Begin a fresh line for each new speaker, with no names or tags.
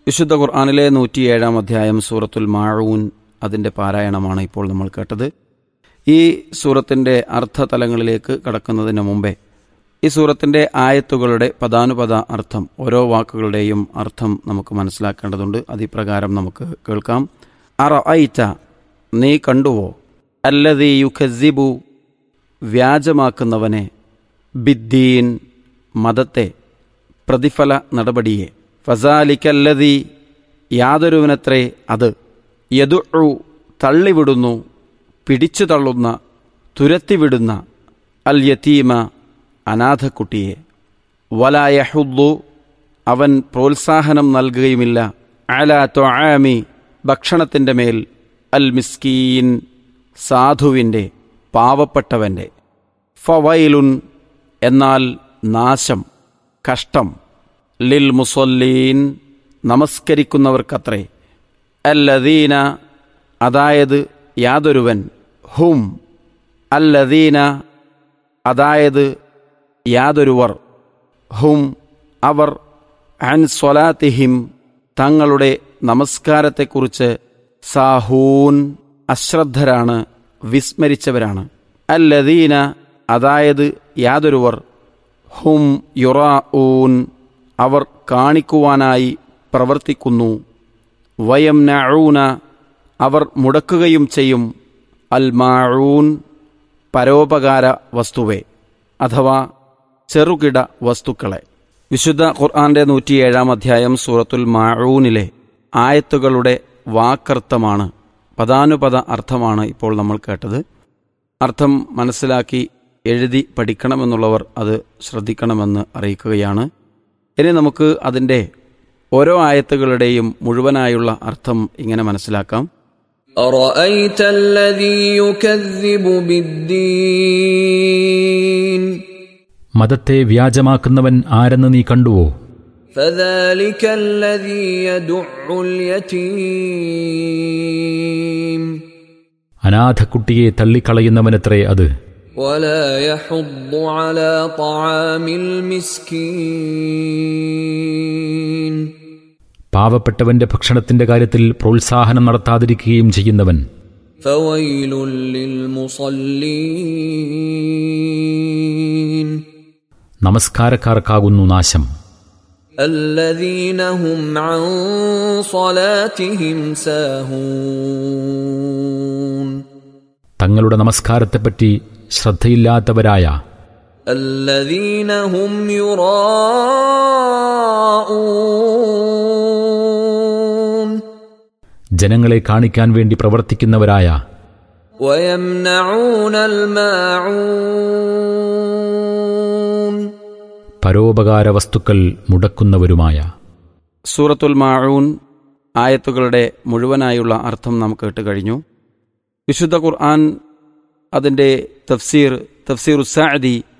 വിശുദ്ധ ഖുർആാനിലെ നൂറ്റിയേഴാം അധ്യായം സൂറത്തുൽ മാഴൂൻ അതിൻ്റെ പാരായണമാണ് ഇപ്പോൾ നമ്മൾ കേട്ടത് ഈ സൂറത്തിൻ്റെ അർത്ഥതലങ്ങളിലേക്ക് കടക്കുന്നതിന് മുമ്പേ ഈ സൂറത്തിൻ്റെ ആയത്തുകളുടെ പദാനുപത അർത്ഥം ഓരോ വാക്കുകളുടെയും അർത്ഥം നമുക്ക് മനസ്സിലാക്കേണ്ടതുണ്ട് അതിപ്രകാരം നമുക്ക് കേൾക്കാം അറ ഐറ്റ നീ കണ്ടുവോ അല്ലതി യുഖസിബു വ്യാജമാക്കുന്നവനെ ബിദ്ദീൻ മതത്തെ പ്രതിഫല നടപടിയെ ഫസാലിക്കല്ലതി യാതൊരുവനത്രേ അത് യദു തള്ളിവിടുന്നു പിടിച്ചു തള്ളുന്ന തുരത്തിവിടുന്ന അൽ യതീമ അനാഥക്കുട്ടിയെ വലായഹുദ്ദു അവൻ പ്രോത്സാഹനം നൽകുകയുമില്ല അല തൊആമി ഭക്ഷണത്തിൻ്റെ മേൽ അൽ മിസ്കീൻ സാധുവിൻ്റെ പാവപ്പെട്ടവൻ്റെ ഫവൈലുൻ എന്നാൽ നാശം കഷ്ടം ലിൽ മുസല്ലീൻ നമസ്കരിക്കുന്നവർക്കത്രേ അല്ലദീന അതായത് യാതൊരുവൻ ഹും അല്ലദീന അതായത് യാതൊരുവർ ഹും അവർ അൻ സ്വലാത്തിഹിം തങ്ങളുടെ നമസ്കാരത്തെക്കുറിച്ച് സാഹൂൻ അശ്രദ്ധരാണ് വിസ്മരിച്ചവരാണ് അല്ലദീന അതായത് യാതൊരുവർ ഹും യുറാഊൻ അവർ കാണിക്കുവാനായി പ്രവർത്തിക്കുന്നു വയം നഊന അവർ മുടക്കുകയും ചെയ്യും അൽ മാഊൻ പരോപകാര വസ്തുവെ അഥവാ ചെറുകിട വസ്തുക്കളെ വിശുദ്ധ ഖുർആന്റെ നൂറ്റിയേഴാം അധ്യായം സൂറത്തുൽ മാഊനിലെ ആയത്തുകളുടെ വാക്കർത്ഥമാണ് പദാനുപത അർത്ഥമാണ് ഇപ്പോൾ നമ്മൾ കേട്ടത് അർത്ഥം മനസ്സിലാക്കി എഴുതി പഠിക്കണമെന്നുള്ളവർ അത് ശ്രദ്ധിക്കണമെന്ന് അറിയിക്കുകയാണ് ഇനി നമുക്ക് അതിൻ്റെ ഓരോ ആയത്തുകളുടെയും മുഴുവനായുള്ള അർത്ഥം ഇങ്ങനെ മനസ്സിലാക്കാം
أرأيت الذي يكذب بالدين
മതത്തെ വ്യാജമാക്കുന്നവൻ ആരെന്ന് നീ കണ്ടുവോ
فذلك الذي يدع اليتيم
അനാഥക്കുട്ടിയെ തള്ളിക്കളയുന്നവനത്രേ അത്
ولا يحض على طعام المسكين
പാവപ്പെട്ടവന്റെ ഭക്ഷണത്തിന്റെ കാര്യത്തിൽ പ്രോത്സാഹനം നടത്താതിരിക്കുകയും ചെയ്യുന്നവൻ
فويل للمصلين
നമസ്കാരക്കാർക്കാകുന്നു നാശം
الذين هم عن صلاتهم ساهون
തങ്ങളുടെ നമസ്കാരത്തെപ്പറ്റി ശ്രദ്ധയില്ലാത്തവരായ
الذين هم يراءون
ജനങ്ങളെ കാണിക്കാൻ വേണ്ടി പ്രവർത്തിക്കുന്നവരായ
ويمنعون الماعون
പരോപകാര വസ്തുക്കൾ മുടക്കുന്നവരുമായ
സൂറത്തുൽ മാഊൻ ആയത്തുകളുടെ മുഴുവനായുള്ള അർത്ഥം നാം കേട്ട് കഴിഞ്ഞു വിശുദ്ധ ഖുർആൻ അതിൻ്റെ തഫ്സീർ തഫ്സീർ ഉസാദി